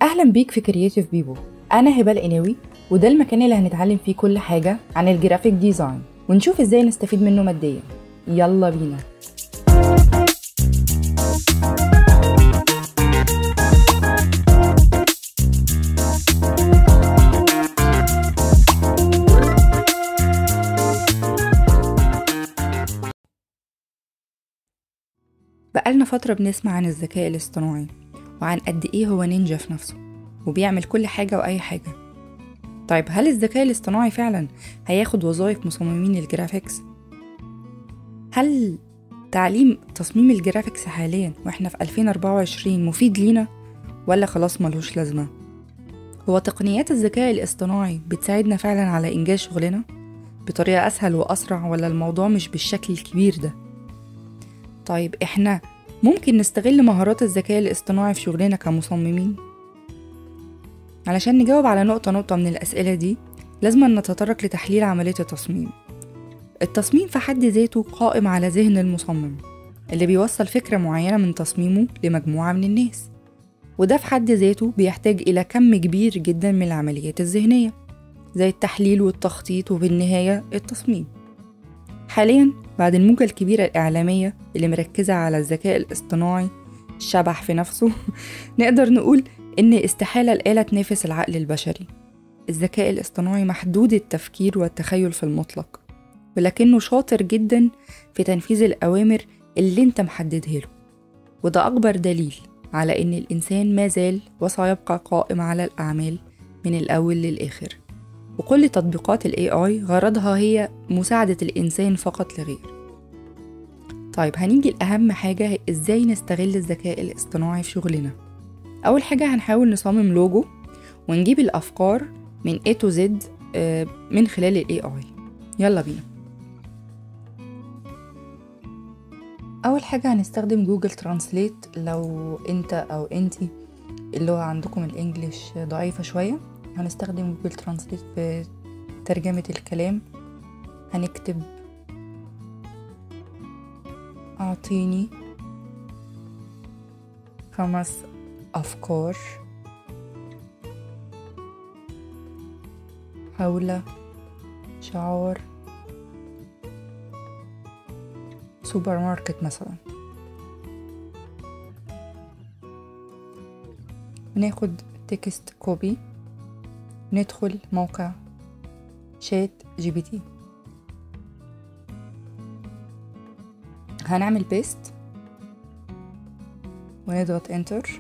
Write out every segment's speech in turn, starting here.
اهلا بيك في كرييتيف بيبو انا هبه القناوي وده المكان اللي هنتعلم فيه كل حاجه عن الجرافيك ديزاين ونشوف ازاي نستفيد منه ماديا يلا بينا بقالنا فترة بنسمع عن الذكاء الاصطناعي وعن قد ايه هو نينجا في نفسه وبيعمل كل حاجة وأي حاجة طيب هل الذكاء الاصطناعي فعلا هياخد وظائف مصممين الجرافيكس؟ هل تعليم تصميم الجرافيكس حاليا واحنا في 2024 مفيد لينا ولا خلاص ملوش لازمة؟ هو تقنيات الذكاء الاصطناعي بتساعدنا فعلا على إنجاز شغلنا بطريقة أسهل وأسرع ولا الموضوع مش بالشكل الكبير ده؟ طيب احنا ممكن نستغل مهارات الذكاء الاصطناعي في شغلنا كمصممين علشان نجاوب على نقطة نقطة من الأسئلة دي لازم نتطرق لتحليل عملية التصميم التصميم في حد ذاته قائم على ذهن المصمم اللي بيوصل فكرة معينة من تصميمه لمجموعة من الناس وده في حد ذاته بيحتاج إلى كم كبير جدا من العمليات الذهنية زي التحليل والتخطيط وبالنهاية التصميم حاليا بعد الموجة الكبيرة الإعلامية اللي مركزة على الذكاء الاصطناعي الشبح في نفسه نقدر نقول إن استحالة الآلة تنافس العقل البشري الذكاء الاصطناعي محدود التفكير والتخيل في المطلق ولكنه شاطر جدا في تنفيذ الأوامر اللي انت محددها له وده أكبر دليل على إن الإنسان ما زال وسيبقى قائم على الأعمال من الأول للآخر وكل تطبيقات ال AI غرضها هي مساعدة الإنسان فقط لغير طيب هنيجي لأهم حاجة إزاي نستغل الذكاء الاصطناعي في شغلنا أول حاجة هنحاول نصمم لوجو ونجيب الأفكار من A to Z من خلال ال AI يلا بينا أول حاجة هنستخدم جوجل ترانسليت لو أنت أو أنتي اللغة عندكم الإنجليش ضعيفة شوية هنستخدم جوجل ترانسليت في ترجمة الكلام هنكتب أعطيني خمس أفكار حول شعار سوبر ماركت مثلا وناخد تكست كوبي ندخل موقع شات جي بي تي هنعمل بيست ونضغط انتر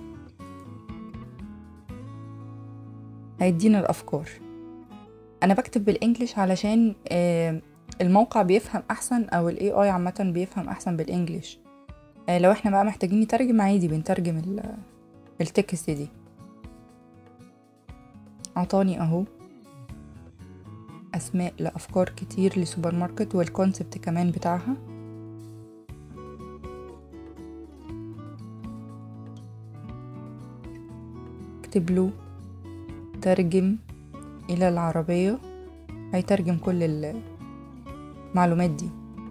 هيدينا الافكار انا بكتب بالانجلش علشان الموقع بيفهم احسن او الاي اي عامه بيفهم احسن بالانجلش لو احنا بقى محتاجين نترجم عادي بنترجم التكست دي عطاني اهو اسماء لافكار كتير لسوبر ماركت والكونسبت كمان بتاعها اكتب له ترجم الى العربية هيترجم كل المعلومات دي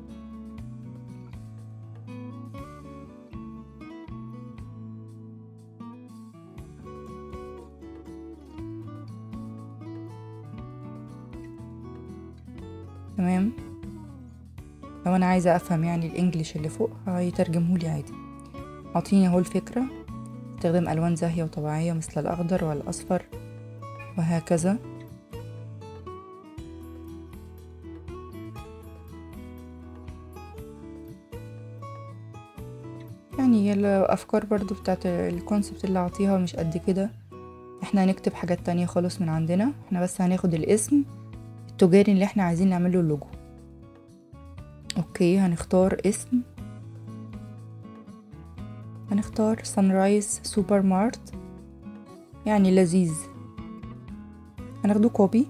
تمام لو انا عايزه افهم يعني الانجليش اللي فوق هيترجمهولي عادي اعطيني اهو الفكره استخدم الوان زاهيه وطبيعيه مثل الاخضر والاصفر وهكذا يعني هي الافكار برضو بتاعت الكونسبت اللي اعطيها مش قد كده احنا هنكتب حاجات تانية خالص من عندنا احنا بس هناخد الاسم التجاري اللي احنا عايزين نعمله اللوجو اوكي هنختار اسم هنختار سانرايز سوبر مارت يعني لذيذ هناخده كوبي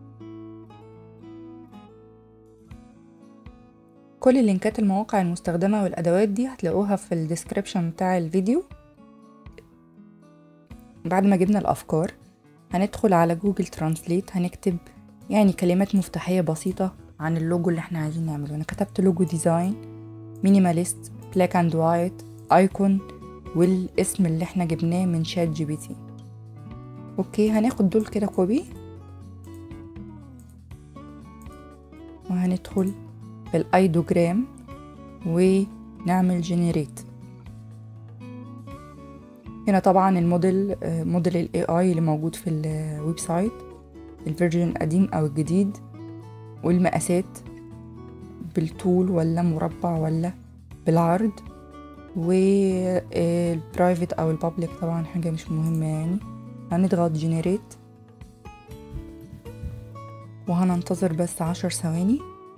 كل اللينكات المواقع المستخدمة والأدوات دي هتلاقوها في الديسكريبشن بتاع الفيديو بعد ما جبنا الأفكار هندخل على جوجل ترانسليت هنكتب يعني كلمات مفتاحية بسيطة عن اللوجو اللي احنا عايزين نعمله انا كتبت لوجو ديزاين مينيماليست بلاك اند وايت ايكون والاسم اللي احنا جبناه من شات جي بي تي اوكي هناخد دول كده كوبي وهندخل في الايدوجرام ونعمل جنريت هنا طبعا الموديل موديل الاي اي اللي موجود في الويب سايت الفيرجن القديم او الجديد والمقاسات بالطول ولا مربع ولا بالعرض والبرايفت او البابليك طبعا حاجه مش مهمه يعني هنضغط جنريت وهننتظر بس عشر ثواني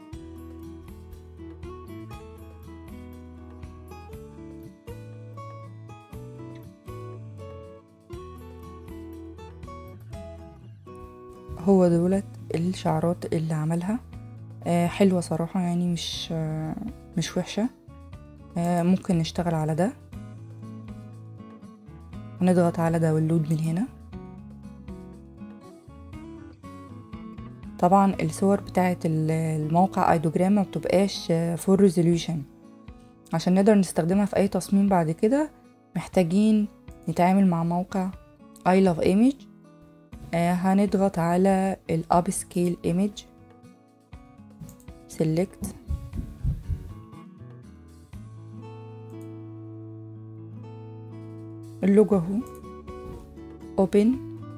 هو دولت الشعرات اللي عملها آه حلوة صراحة يعني مش آه مش وحشة آه ممكن نشتغل على ده ونضغط على داونلود من هنا طبعا الصور بتاعت الموقع ايدوجرام ما بتبقاش فول ريزوليوشن عشان نقدر نستخدمها في اي تصميم بعد كده محتاجين نتعامل مع موقع I love image آه هنضغط على الاب سكيل ايمج select اللوجو اهو open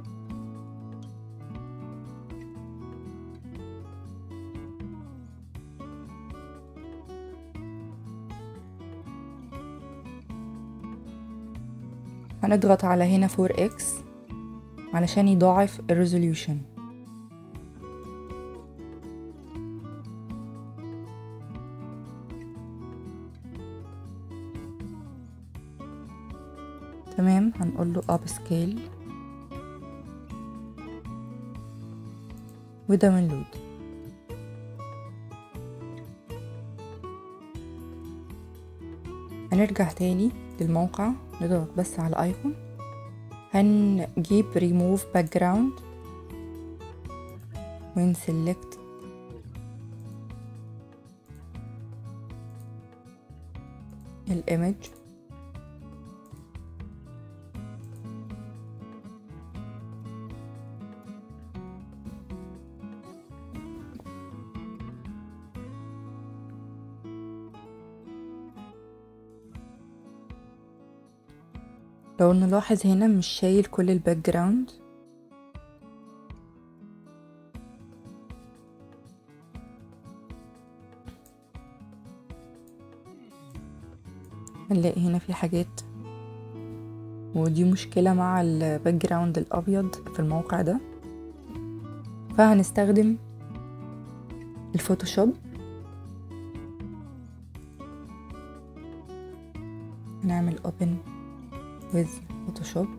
هنضغط على هنا 4x علشان يضاعف الريزوليوشن تمام هنقول له اب سكيل وداونلود هنرجع تاني للموقع نضغط بس على الايكون هنجيب ريموف باك جراوند ونسلكت الايمج لو نلاحظ هنا مش شايل كل الباك جراوند هنلاقي هنا في حاجات ودي مشكلة مع الباك جراوند الأبيض في الموقع ده فهنستخدم الفوتوشوب نعمل open with Photoshop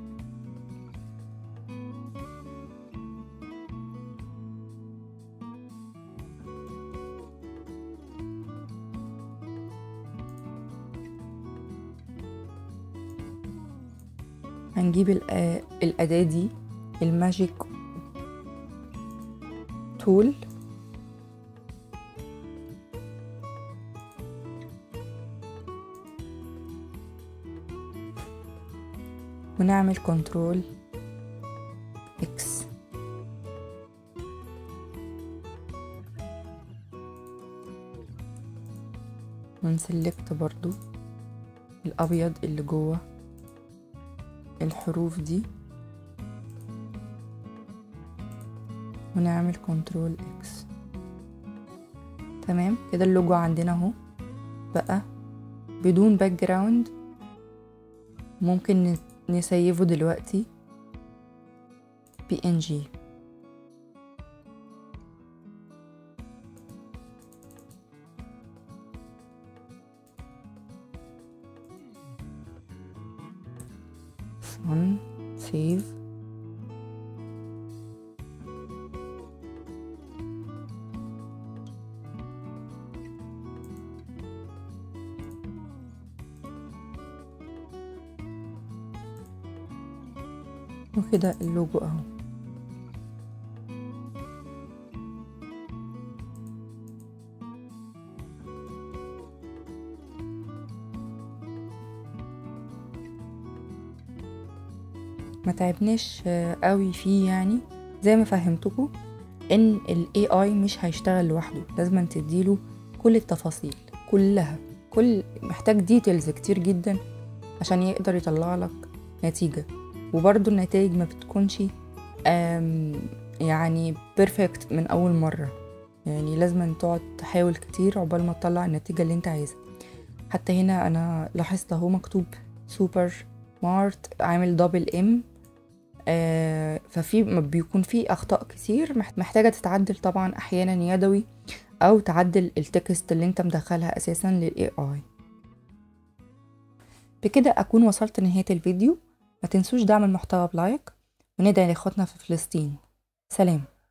هنجيب الأداة دي الماجيك تول ونعمل كنترول اكس ونسلكت برضو الابيض اللي جوه الحروف دي ونعمل كنترول اكس تمام كده اللوجو عندنا اهو بقى بدون باك جراوند ممكن نسيفه دلوقتي بي ان جي on save وكده اللوجو اهو ما تعبناش آه، قوي فيه يعني زي ما فهمتكم ان ال AI مش هيشتغل لوحده لازم تديله كل التفاصيل كلها كل محتاج ديتيلز كتير جدا عشان يقدر يطلع لك نتيجة وبرضه النتائج ما بتكونش آم، يعني بيرفكت من أول مرة يعني لازم تقعد تحاول كتير عقبال ما تطلع النتيجة اللي انت عايزها حتى هنا أنا لاحظت اهو مكتوب سوبر مارت عامل دبل ام آه ففي ما بيكون في اخطاء كتير مح- محتاجه تتعدل طبعا احيانا يدوي او تعدل التكست اللي انت مدخلها اساسا للاي اي بكده اكون وصلت لنهايه الفيديو ما تنسوش دعم المحتوى بلايك وندعي لاخواتنا في فلسطين سلام